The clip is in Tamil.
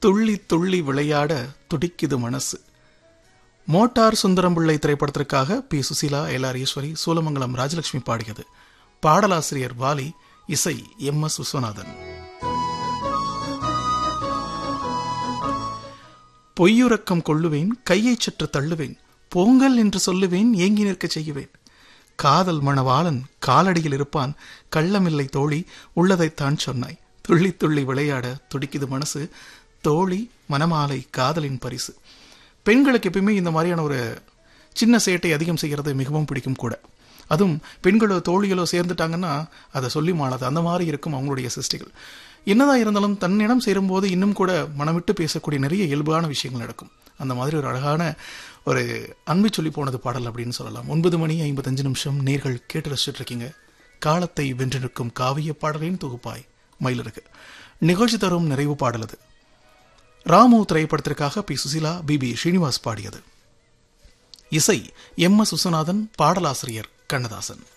துள்ளி துள்ளி விளையாட துடிக்குது மனசு மோட்டார் சுந்தரம் பிள்ளை திரைப்படத்திற்காக P Susheela L R Eswari Soolamangalam Rajalakshmi பாடியது பாடலாசிரியர் வாலி இசை எம் எஸ் விஸ்வநாதன் பொய்யுறக்கம் கொள்ளுவேன் கையைச் சற்று தள்ளுவேன் பொங்கல் என்று சொல்லுவேன் ஏங்கி நிற்கச் செய்யுவேன் காதல் மணவாளன் காலடியில் இருப்பான் கள்ளமில்லை தோழி உள்ளதைத்தான் சொன்னாய் துள்ளி துள்ளி விளையாட துடிக்குது மனசு தோழி மனமாலை காதலின் பரிசு பெண்களுக்கு எப்பயுமே இந்த மாதிரியான ஒரு சின்ன சேட்டை அதிகம் செய்கிறது மிகவும் பிடிக்கும் கூட அதுவும் பெண்களோ தோழிகளோ சேர்ந்துட்டாங்கன்னா அதை சொல்லி மாளாது அந்த மாதிரி இருக்கும் அவங்களுடைய சிருஷ்டிகள் என்னதான் இருந்தாலும் தன்னிடம் சேரும்போது இன்னும் கூட மனம் விட்டு பேசக்கூடிய நிறைய இயல்பான விஷயங்கள் நடக்கும் அந்த மாதிரி ஒரு அழகான ஒரு அன்பு சொல்லி போனது பாடல் அப்படின்னு சொல்லலாம் ஒன்பது மணி ஐம்பத்தஞ்சு நிமிஷம் நேர்கள் கேட்டு ரசிச்சுட்டு இருக்கீங்க காலத்தை வென்று நிற்கும் காவிய பாடலின் தொகுப்பாய் மயிலிருக்கு நிகழ்ச்சி தரும் நிறைவு பாடல் அது ராமு திரைப்படத்திற்காக P Susheela P B Srinivas பாடியது இசை எம் எஸ் விஸ்வநாதன் பாடலாசிரியர் கண்ணதாசன்